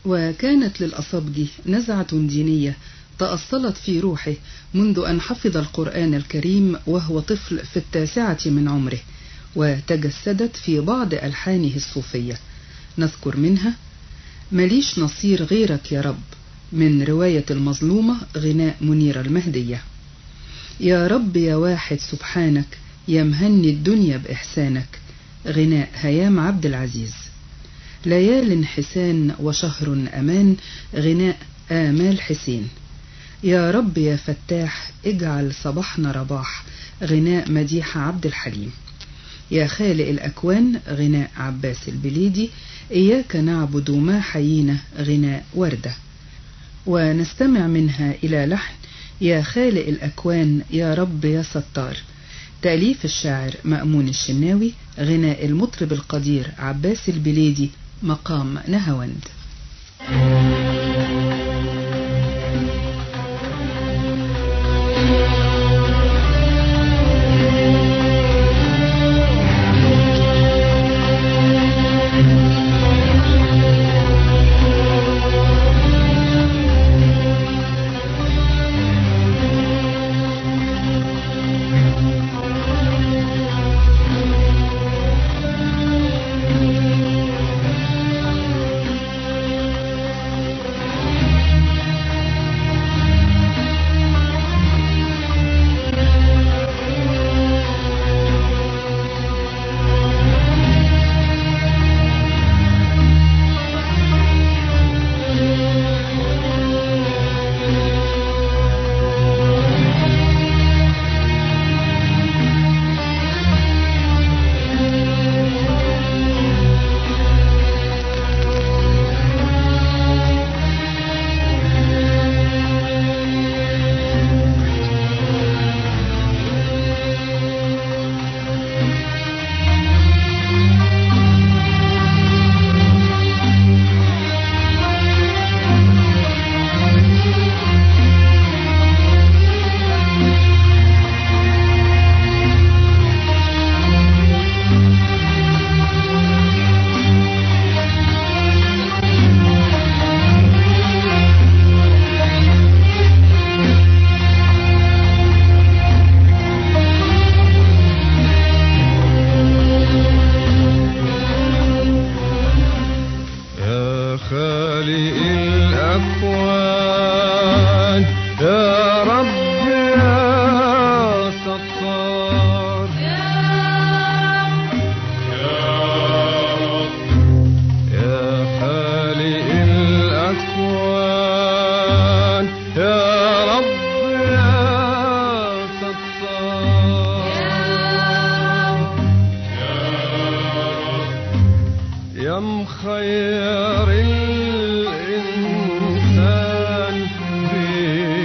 وكانت للأصبجي نزعة دينية تأصلت في روحه منذ أن حفظ القرآن الكريم وهو طفل في التاسعة من عمره وتجسدت في بعض ألحانه الصوفية نذكر منها مليش نصير غيرك يا رب من رواية المظلومة غناء منير المهدية يا رب يا واحد سبحانك يا مهني الدنيا بإحسانك غناء هيام عبد العزيز ليال حسان وشهر أمان غناء آمال حسين يا رب يا فتاح اجعل صباحنا رباح غناء مديحة عبد الحليم يا خالق الأكوان غناء عباس البليدي إياك نعبد ما حيينا غناء وردة ونستمع منها إلى لحن يا خالق الأكوان يا رب يا ستار تأليف الشاعر مأمون الشناوي غناء المطرب القدير عباس البليدي مقام نهاوند يا خالق الأكوان يا رب يا ستار يا خالق الأكوان يا رب يا ستار يا مخير الإنسان بين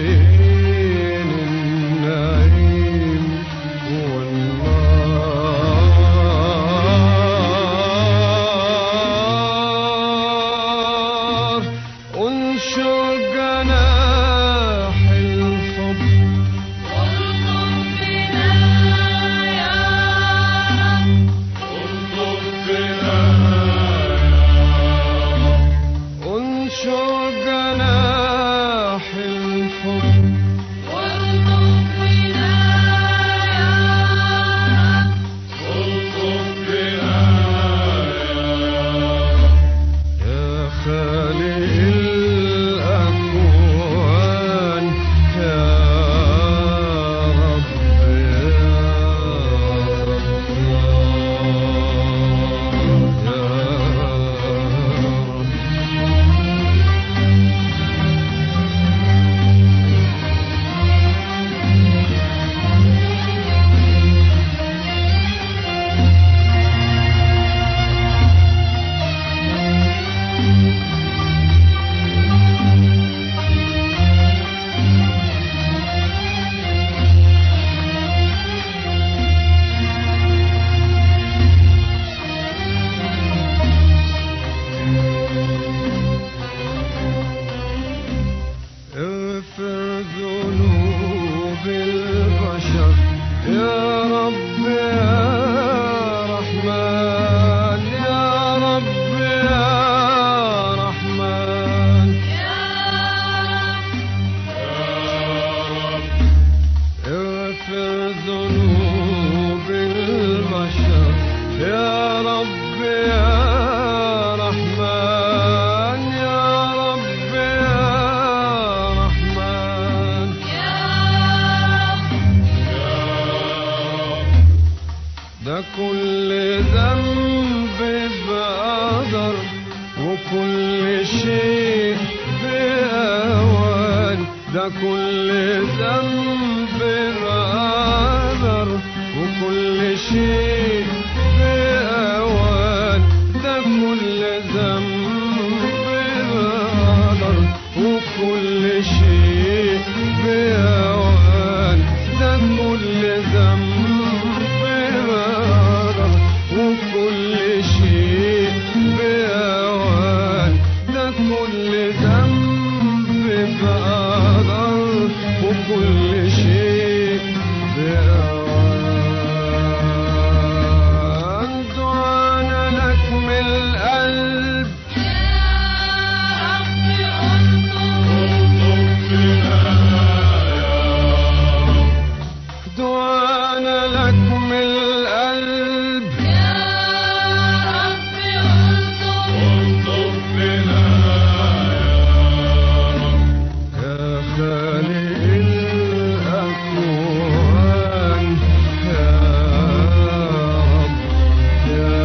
وكل شيء بأوان ده كل ذنب غادر وكل شيء بأوان ده كل ذنب غادر وكل شيء بأوان ده كل ذنب غادر وكل شيء بأوان ده كل ذنب بقدر وكل شيء بأوان دعانا لك من القلب دعانا لك من القلب يا خالق الأكوان يا رب يا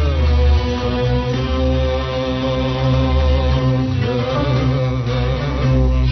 رب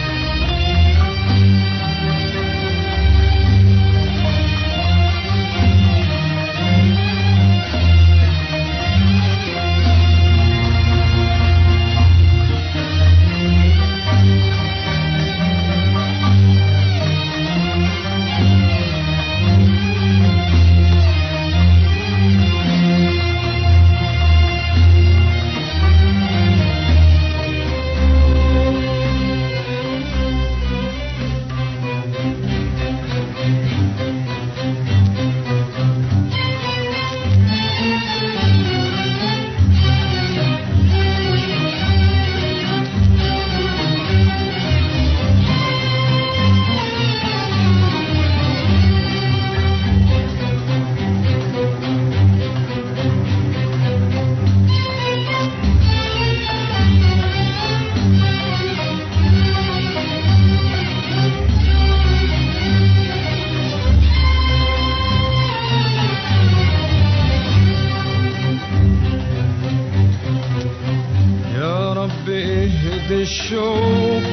يا رب اهد الشوق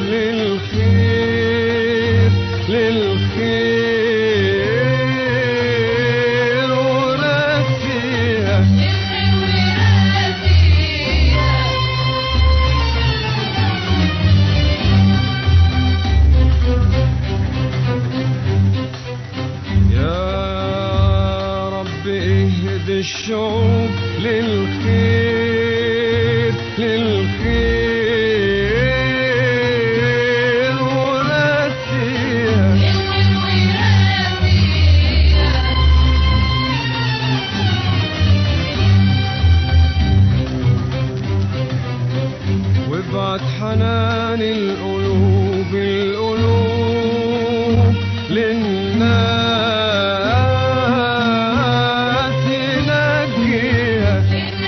للخير للخير ورسيها يا رب اهد الشوق للخير للخير ورسيها وابعت حنان القلوب القلوب للناس نجيها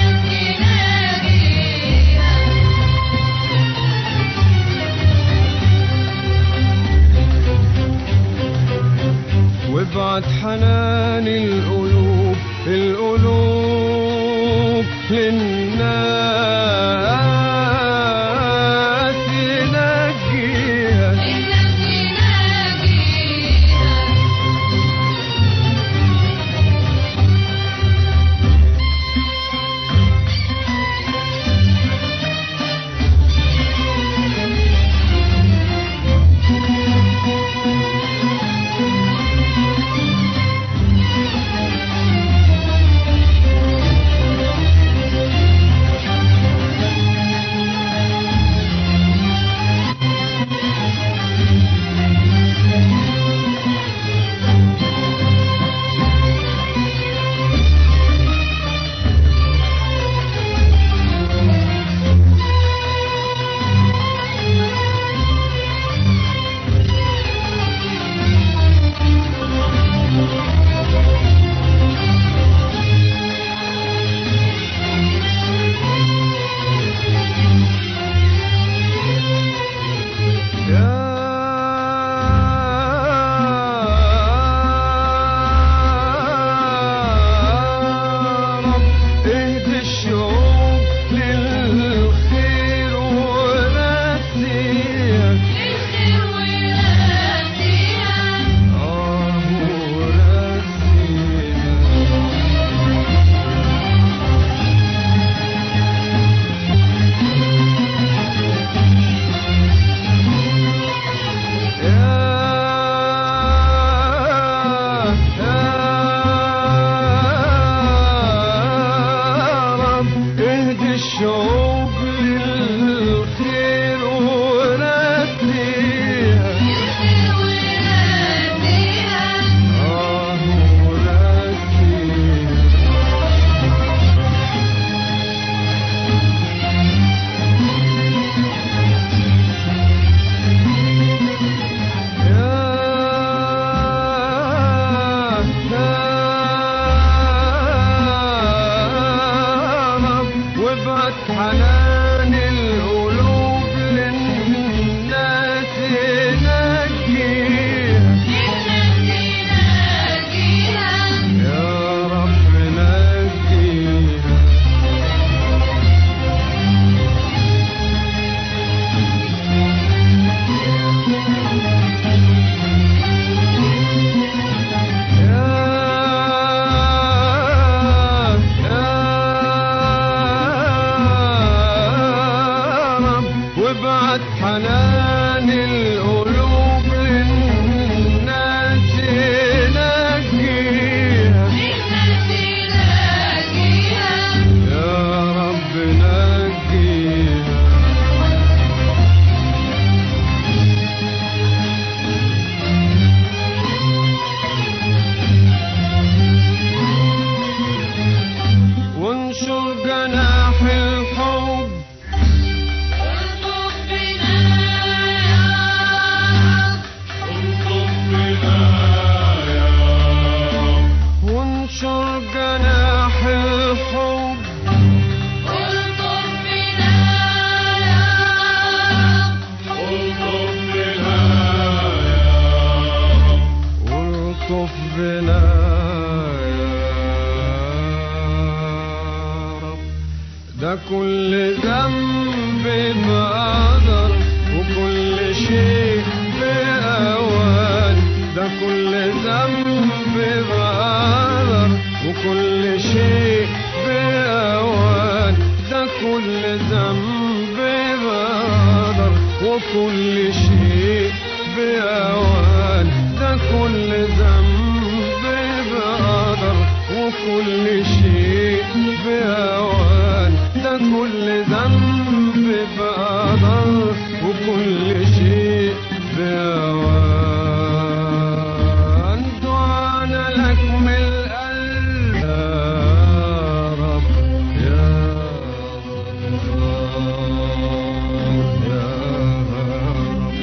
وابعت حنان القلوب القلوب للناس نجيها وابعت حنان القلوب للناس نجيها يا رب نجيها وانشر جناح الحب وانشر جناح الحب والطف بنا يا رب ده كل ذنب بقدر وكل شيء بأوان ده كل ذنب بقدر وكل شيء بأوان ده كل ذنب بقدر وكل شيء بأوان ده كل ذنب بقدر وكل شيء بأوان ده كل ذنب بقدر وكل شيء بأوان دعانا لك من القلب يا رب يا رب يا رب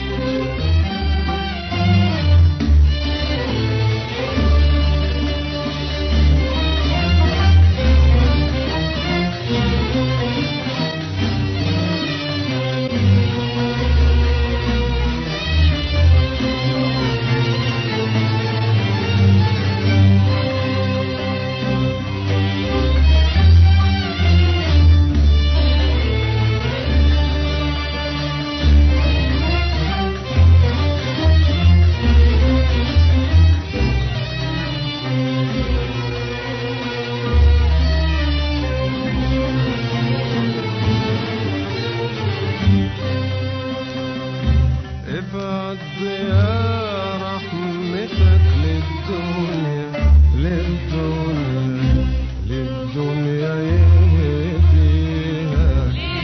ابعد يا رحمتك للدنيا للدنيا للدنيا يهديها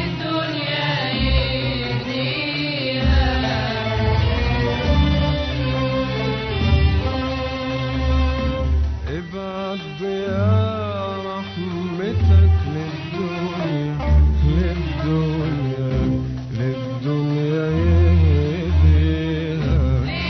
ابعد يا رحمتك للدنيا للدنيا للدنيا يهديها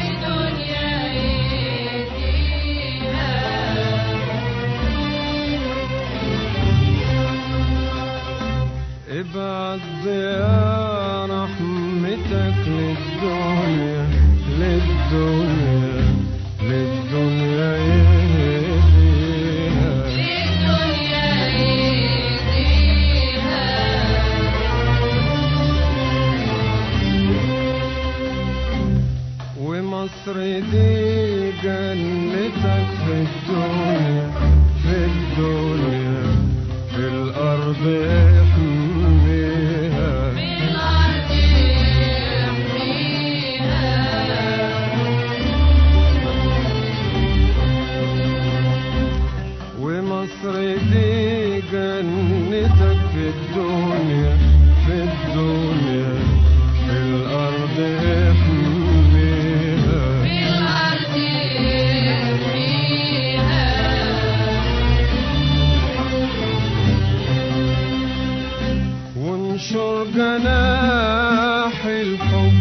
ابعد يا رحمتك للدنيا للدنيا للدنيا يهديها ومصر دي جنتك في الدنيا في الدنيا في الأرض احميها ومصر دي جنتك في الدنيا في الدنيا في الأرض احميها وانشر جناح الحب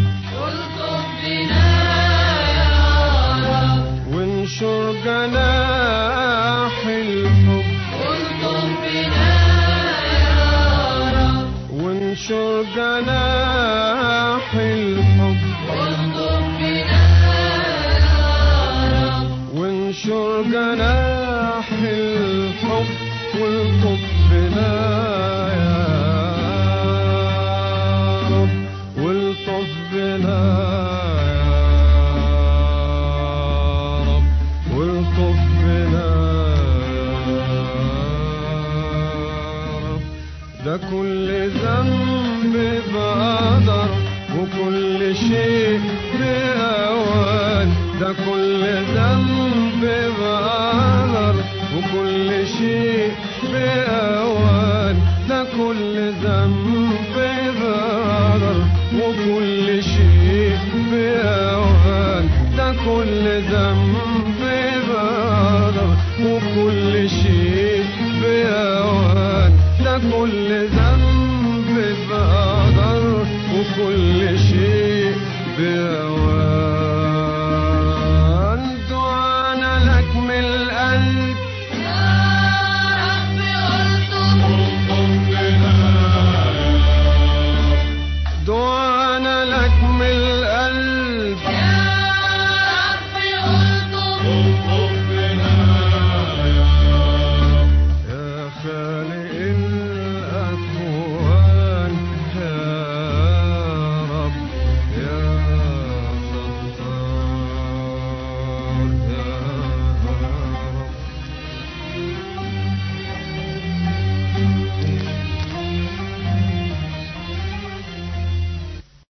وانشر جناح الحب وانشر جناح الحب وانشر جناح الحب والطب بنا يا رب والطف بنا يا رب والطف بنا يا رب ده كل ذنب بقدر وكل شيء بأوان ده كل ذنب بقدر وكل شيء بأوان ده كل ذنب